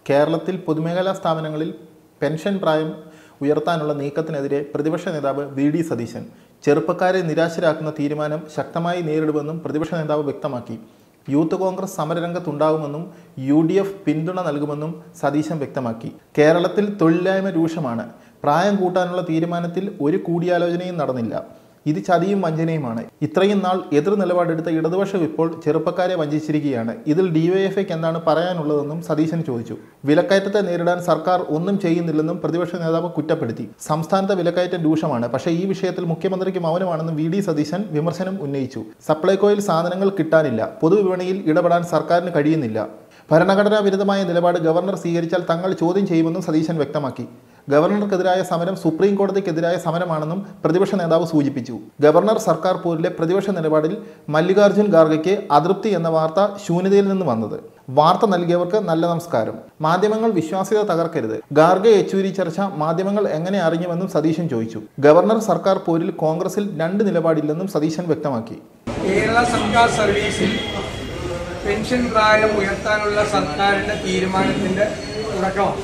കേരളത്തിൽ പൊതുമേഖലാ സ്ഥാപനങ്ങളിൽ പെൻഷൻ പ്രായം ഉയർത്താനുള്ള നീക്കത്തിനെതിരെ പ്രതിപക്ഷ നേതാവ് വി ഡി സതീശൻ ചെറുപ്പക്കാരെ നിരാശരാക്കുന്ന തീരുമാനം ശക്തമായി നേരിടുമെന്നും പ്രതിപക്ഷ നേതാവ് വ്യക്തമാക്കി യൂത്ത് കോൺഗ്രസ് സമരരംഗത്തുണ്ടാകുമെന്നും യു ഡി എഫ് പിന്തുണ നൽകുമെന്നും സതീശൻ വ്യക്തമാക്കി കേരളത്തിൽ തൊഴിലില്ലായ്മ രൂക്ഷമാണ് പ്രായം കൂട്ടാനുള്ള തീരുമാനത്തിൽ ഒരു കൂടിയാലോചനയും നടന്നില്ല ഇത് ചതിയും വഞ്ചനയുമാണ് ഇത്രയും നാൾ എതിർ നിലപാടെടുത്ത ഇടതുപക്ഷം ഇപ്പോൾ ചെറുപ്പക്കാരെ വഞ്ചിച്ചിരിക്കുകയാണ് ഇതിൽ ഡിവൈഎഫ്ഐക്ക് എന്താണ് പറയാനുള്ളതെന്നും സതീശൻ ചോദിച്ചു വിലക്കയറ്റത്തെ നേരിടാൻ സർക്കാർ ഒന്നും ചെയ്യുന്നില്ലെന്നും പ്രതിപക്ഷ നേതാവ് കുറ്റപ്പെടുത്തി സംസ്ഥാനത്തെ വിലക്കയറ്റം രൂക്ഷമാണ് പക്ഷേ ഈ വിഷയത്തിൽ മുഖ്യമന്ത്രിക്ക് മൗനമാണെന്നും വി ഡി സതീശൻ വിമർശനം ഉന്നയിച്ചു സപ്ലൈകോയിൽ സാധനങ്ങൾ കിട്ടാനില്ല പൊതുവിപണിയിൽ ഇടപെടാൻ സർക്കാരിന് കഴിയുന്നില്ല ഭരണഘടനാ വിരുദ്ധമായ നിലപാട് ഗവർണർ സ്വീകരിച്ചാൽ തങ്ങൾ ചോദ്യം ചെയ്യുമെന്നും സതീശൻ വ്യക്തമാക്കി ഗവർണർക്കെതിരായ സമരം സുപ്രീം കോടതിക്കെതിരായ സമരമാണെന്നും പ്രതിപക്ഷ നേതാവ് സൂചിപ്പിച്ചു ഗവർണർ സർക്കാർ പോരിലെ പ്രതിപക്ഷ നിലപാടിൽ മല്ലികാർജ്ജുൻ ഖാർഗെക്ക് അതൃപ്തി എന്ന വാർത്ത ശൂന്യതയിൽ നിന്ന് വന്നത് വാർത്ത നൽകിയവർക്ക് നല്ല നമസ്കാരം മാധ്യമങ്ങൾ വിശ്വാസ്യത തകർക്കരുത് ഖാർഗെ യെച്ചൂരി ചർച്ച മാധ്യമങ്ങൾ എങ്ങനെ അറിഞ്ഞുവെന്നും സതീശൻ ചോദിച്ചു ഗവർണർ സർക്കാർ പോരിൽ കോൺഗ്രസിൽ രണ്ട് നിലപാടില്ലെന്നും സതീശൻ വ്യക്തമാക്കി കേരള സർക്കാർ സർവീസിൽ പെൻഷൻ പ്രായം ഉയർത്താനുള്ള സർക്കാരിന്റെ തീരുമാനത്തിന്റെ തുടക്കമാണ്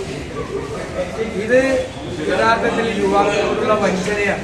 ഇത് യഥാർത്ഥത്തിൽ യുവാക്കളോടുള്ള വഞ്ചനയാണ്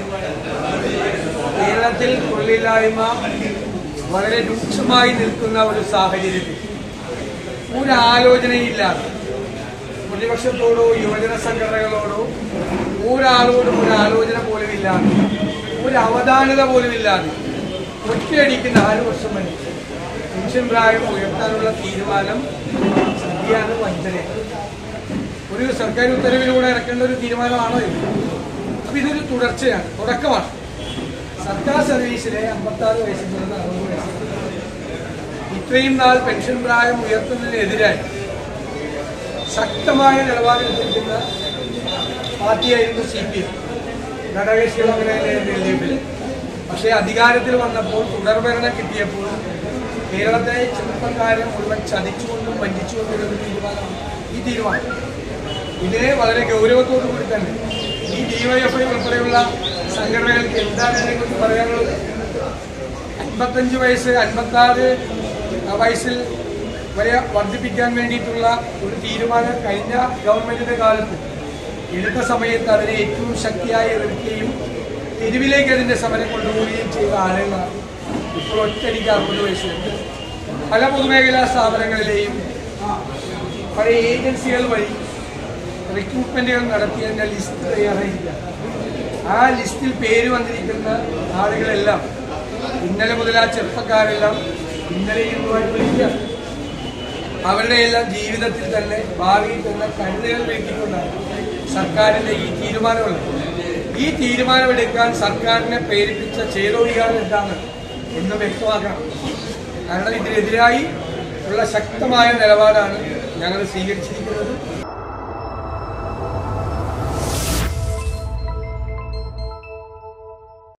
കേരളത്തിൽ തൊഴിലില്ലായ്മ വളരെ രൂക്ഷമായി നിൽക്കുന്ന ഒരു സാഹചര്യത്തിൽ ഒരു ആലോചനയില്ലാതെ പ്രതിപക്ഷത്തോടോ യുവജന സംഘടനകളോടോ ഒരാളോടും ഒരു ആലോചന പോലും ഇല്ലാതെ ഒരു അവധാനത പോലും ഇല്ലാതെ ഒറ്റയടിക്ക് നാല് വർഷം വരെ പെൻഷൻ പ്രായം ഉയർത്താനുള്ള തീരുമാനം ശരിയാണ് വഞ്ചനയാണ് ഒരു സർക്കാർ ഉത്തരവിലൂടെ ഇറക്കേണ്ട ഒരു തീരുമാനമാണോ ഇത് അപ്പൊ ഇതൊരു തുടർച്ചയാണ് തുടക്കമാണ് സർക്കാർ സർവീസിലെ അമ്പത്താറ് വയസ്സിൽ നിന്ന് അറുപത് വയസ്സ് ഇത്രയും നാൾ പെൻഷൻ പ്രായം ഉയർത്തുന്നതിനെതിരായി ശക്തമായ നിലപാടെടുത്തിരിക്കുന്ന പാർട്ടിയായിരുന്നു സി പി എം ഘടകകക്ഷികൾ അങ്ങനെ തന്നെയായിരുന്നു എൽ ഡി എഫിൽ പക്ഷേ അധികാരത്തിൽ വന്നപ്പോൾ തുടർഭരണം കിട്ടിയപ്പോൾ കേരളത്തെ ചെറുപ്പക്കാരെ മുഴുവൻ ചതിച്ചുകൊണ്ടും വഞ്ചിച്ചുകൊണ്ടും ഒരു തീരുമാനമാണ് ഈ തീരുമാനം ഇതിനെ വളരെ ഗൗരവത്തോടു കൂടി തന്നെ ഈ ഡിവൈഎഫ്ഐ ഉൾപ്പെടെയുള്ള സംഘടനകൾക്ക് എന്താണ് ഇതിനെക്കുറിച്ച് പറയാനുള്ളത് അൻപത്തഞ്ച് വയസ്സ് അൻപത്താറ് വയസ്സിൽ വരെ വർദ്ധിപ്പിക്കാൻ വേണ്ടിയിട്ടുള്ള ഒരു തീരുമാനം കഴിഞ്ഞ ഗവൺമെന്റിന്റെ കാലത്ത് എടുത്ത സമയത്ത് അതിനെ ഏറ്റവും ശക്തിയായി എതിർക്കുകയും തെരുവിലേക്ക് അതിന്റെ സമരം കൊണ്ടുപോവുകയും ചെയ്ത ആളുകളാണ് ഇപ്പോൾ ഒറ്റയടിക്ക് അറുപത് വയസ്സിലുണ്ട് പല പൊതുമേഖലാ സ്ഥാപനങ്ങളിലെയും പല ഏജൻസികൾ വഴി റിക്രൂട്ട്മെന്റുകൾ നടത്തിയതിന്റെ ലിസ്റ്റ് തയ്യാറായിരിക്കുക ആ ലിസ്റ്റിൽ പേര് വന്നിരിക്കുന്ന ആളുകളെല്ലാം ഇന്നലെ മുതൽ ആ ചെറുപ്പക്കാരെല്ലാം ഇന്നലെ ഇന്നുമായിട്ട് വിളിക്കുക അവരുടെ എല്ലാം ജീവിതത്തിൽ തന്നെ ഭാവിയിൽ തന്നെ കരുതൽ വേണ്ടിക്കൊണ്ടാണ് സർക്കാരിന്റെ ഈ തീരുമാനമുള്ളത് ഈ തീരുമാനമെടുക്കാൻ സർക്കാരിനെ പ്രേരിപ്പിച്ച ചേതോവികാരം എന്താണ് എന്ന് വ്യക്തമാക്കണം കാരണം ഇതിനെതിരായി ഉള്ള ശക്തമായ നിലപാടാണ് ഞങ്ങൾ സ്വീകരിച്ചിരിക്കുന്നത്